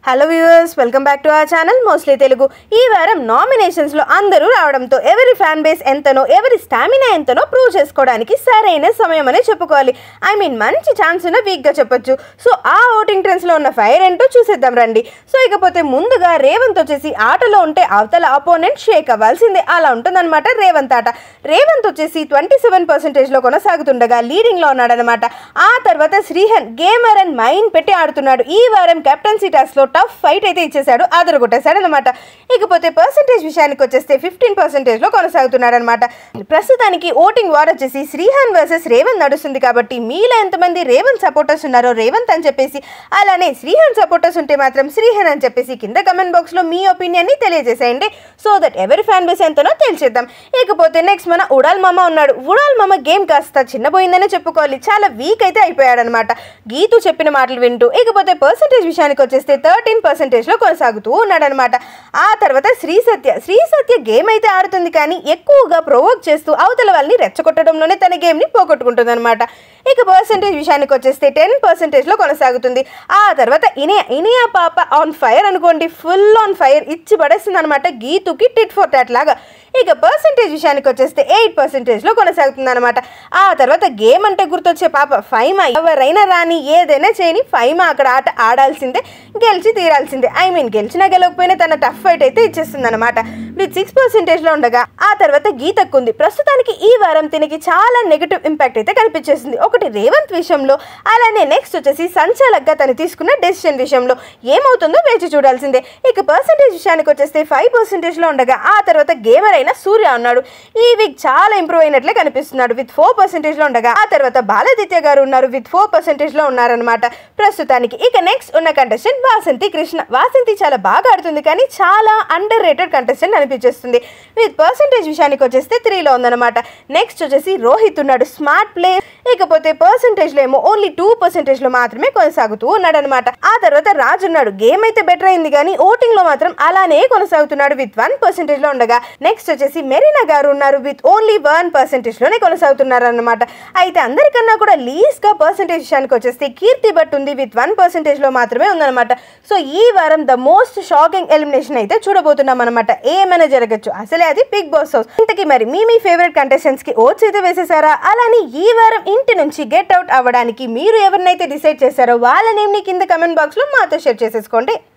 hello viewers welcome back to our channel mostly Telugu ఈ వారం nominations లో అందరూ రావడంతో ఎవరి ఫ్యాన్ బేస్ ఎంతనో ఎవరి స్టామినా ఎంతనో ప్రూవ్ చేసుకోవడానికి సరైన సమయం అనే చెప్పుకోవాలి ఐ మీన్ మంచి ఛాన్స్ ఉన్న వీక్ గా చెప్పొచ్చు సో ఆ ఓటింగ్ ట్రెండ్స్ లో ఉన్న ఫైర్ ఏంటో చూసేద్దాం రండి సో ఇకపోతే ముందుగా రేవంత్ వచ్చేసి ఆటలో ఉంటే అవతల అపోనెంట్ షేక్ అవ్వాల్సిందే అలా ఉంటుందన్నమాట రేవంత్ ఆట రేవంత్ వచ్చేసి ట్వంటీ సెవెన్ పర్సెంటేజ్ లో కొనసాగుతుండగా లీడింగ్ లో ఉన్నాడనమాట ఆ తర్వాత శ్రీహన్ గేమర్ అండ్ మైండ్ పెట్టి ఆడుతున్నాడు ఈ వారం కెప్టెన్సీ టాస్క్ లో టఫ్ ఫైట్ అయితే ఇచ్చేశాడు ఆదరగొట్టేశాడు అనమాట ఇకపోతే పర్సంటేజ్ విషయానికి వచ్చేస్తే ఫిఫ్టీన్ పర్సెంటేజ్ లో కొనసాగుతున్నాడు అనమాట ప్రస్తుతానికి ఓటింగ్ వార్ వచ్చేసి శ్రీహాన్ వర్సెస్ రేవంత్ నడుస్తుంది కాబట్టి మీలో ఎంతమంది రేవంత్ సపోర్టర్స్ ఉన్నారో రేవంత్ అని చెప్పేసి అలానే శ్రీహాన్ సపోర్టర్స్ ఉంటే మాత్రం శ్రీహాన్ అని చెప్పేసి కింద కమెంట్ బాక్స్ లో మీ ఒపీనియన్ ని తెలియజేసేయండి సో దట్ ఎవరి ఫ్యాన్ బేస్ ఎంతనో తెలిసేద్దాం ఇకపోతే నెక్స్ట్ మన ఉడాల్ మామ ఉన్నాడు ఉడాల్ మామ గేమ్ కాస్త చిన్నపోయిందనే చెప్పుకోవాలి చాలా వీక్ అయితే అయిపోయాడు అనమాట గీతు చెప్పిన మాటలు వింటూ ఇకపోతే పర్సంటేజ్ విషయానికి వచ్చేస్తే థర్టీన్ పర్సెంటేజ్ లో కొనసాగుతూ ఉన్నాడనమాట ఆ తర్వాత శ్రీ సత్య శ్రీ సత్య గేమ్ అయితే ఆడుతుంది కానీ ఎక్కువగా ప్రొవోక్ చేస్తూ అవతల వాళ్ళని రెచ్చగొట్టడంలోనే తన గేమ్ ని పోగొట్టుకుంటుంది అనమాట ఇక పర్సంటేజ్ విషయానికి వచ్చేస్తే టెన్ పర్సెంటేజ్ లో కొనసాగుతుంది ఆ తర్వాత ఇనియా ఇనియా పాప ఆన్ ఫైర్ అనుకోండి ఫుల్ ఆన్ ఫైర్ ఇచ్చి పడేస్తుంది అనమాట గీతుకి టిట్ ఫర్ టాట్ లాగా ఇక పర్సంటేజ్ విషయానికి వచ్చేస్తే ఎయిట్ పర్సెంటేజ్ లో కొనసాగుతుంది అనమాట ఆ తర్వాత గేమ్ అంటే గుర్తొచ్చే పాప ఫైమా ఎవరైనా రాని ఏదైనా చేయని ఫైమా అక్కడ ఆట ఆడాల్సిందే గెలిచి తీరాల్సిందే ఐ మీన్ గెలిచినా గెలవకపోయినా తన టఫ్ ఫైట్ అయితే ఇచ్చేస్తుంది అనమాట విత్ సిక్స్ పర్సెంటేజ్ లో ఉండగా ఆ తర్వాత గీతకు ఉంది ప్రస్తుతానికి ఈ వారం తినకి చాలా నెగిటివ్ ఇంపాక్ట్ అయితే కనిపించేసింది ఒకటి రేవంత్ విషయంలో అలానే నెక్స్ట్ వచ్చేసి సంచాలక్గా తను తీసుకున్న డెసిషన్ విషయంలో ఏమవుతుందో వేచి చూడాల్సిందే ఇక పర్సెంటేజ్ విషయానికి వచ్చేస్తే ఫైవ్ పర్సెంటేజ్ లో ఉండగా ఆ తర్వాత గేమర్ అయిన సూర్య ఉన్నాడు ఈ వీక్ చాలా ఇంప్రూవ్ అయినట్లే కనిపిస్తున్నాడు విత్ ఫోర్ పర్సెంటేజ్ లో ఉండగా ఆ తర్వాత బాలదిత్య గారు ఉన్నారు విత్ ఫోర్ పర్సెంటేజ్ లో ఉన్నారనమాట ప్రస్తుతానికి ఇక నెక్స్ట్ ఉన్న కంటెస్టెంట్ వాసంతి కృష్ణ వాసంతి చాలా బాగా ఆడుతుంది కానీ చాలా అండర్ రేటెడ్ కంటెస్టెంట్ అనిపించేస్తుంది విత్ పర్సెంటేజ్ విషయానికి వచ్చేస్తే త్రీలో ఉందన్నమాట నెక్స్ట్ వచ్చేసి రోహిత్ ఉన్నాడు స్మార్ట్ ప్లే ఇకపోతే పర్సెంటేజ్ లో ఏమో ఓన్లీ టూ పర్సెంటేజ్ లో మాత్రమే కొనసాగుతూ ఉన్నాడు అనమాట ఆ తర్వాత రాజు ఉన్నాడు గేమ్ అయితే బెటర్ అయింది కానీ ఓటింగ్ లో మాత్రం అలానే కొనసాగుతున్నాడు విత్ వన్ పర్సెంటేజ్ లో ఉండగా నెక్స్ట్ వచ్చేసి మెరీనా గారు ఉన్నారు విత్ ఓన్లీ వన్ పర్సెంటేజ్ లోనే కొనసాగుతున్నారు అనమాట అయితే అందరికన్నా కూడా లీస్ గా పర్సెంటేజ్ విషయానికి వచ్చేస్తే కీర్తి భట్ ఉంది విత్ వన్ పర్సెంటేజ్ లో మాత్రమే ఉందన్నమాట సో ఈ వారం ద మోస్ట్ షాకింగ్ ఎలిమినేషన్ అయితే చూడబోతున్నాం అనమాట ఏమైనా జరగచ్చు అసలే అది బిగ్ బాస్ హౌస్ ఇంతకీ మరి మీ మీ ఫేవరెట్ కంటెస్టెంట్స్ కి ఓట్స్ అయితే వేసేసారా అలానే ఈ వారం ఇంటి నుంచి గెట్ అవుట్ అవ్వడానికి మీరు ఎవరినైతే డిసైడ్ చేశారో వాళ్ళ నేమ్ ని కింద కమెంట్ బాక్స్ లో మాతో షేర్ చేసేసుకోండి